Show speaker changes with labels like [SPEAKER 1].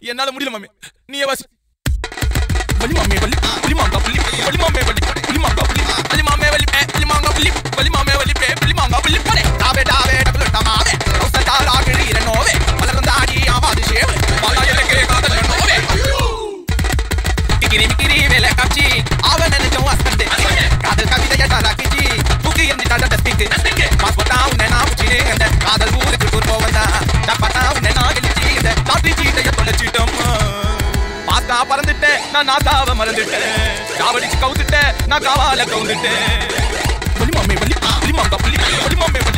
[SPEAKER 1] என்னால முடியல மாமே நீயே வாசி வலி மாமே வலி வலி மாங்கா புலி வலி மாமே வலி வலி மாங்கா புலி வலி மாமே வலி பே வலி மாங்கா புலி வலி மாமே வலி பே வலி மாங்கா புலி படே டாவே டாவே டபுள் டமாவே ரௌச டாலா கிரீர நோவே மலர்ந்தாடி ஆவாது ஷேவ் பாலாயலக்கே காதல் நோவே கிக்கிரி மிக்கிரி வேலை காட்சி அவன் நினைச்சோம் அஸ்பண்டு காதல் கவிதைய டாலாக்கிச்சி புக்கு எந்திட்டாட டஸ்டிக்கு பாஸ்போர்ட்டா உன்னை நான் புச்சினே அந்த காதல் ஊருக்கு டூர் போவந்தா டப்பாட்டா உன்னை நான் கழிச்சி இந்த லாட்ரி சீட்டைய தொலைச்சிட்டோம் பாஸ்தா பறந்துட்டேன் நான் நாத்தாவ மறந்துட்டேன் காவடிச்சு கவுத்துட்டேன் நான் காவால கவுந்துட்டேன் வலி மாமே வலி வலி மாங்கா புலி வலி மாமே வலி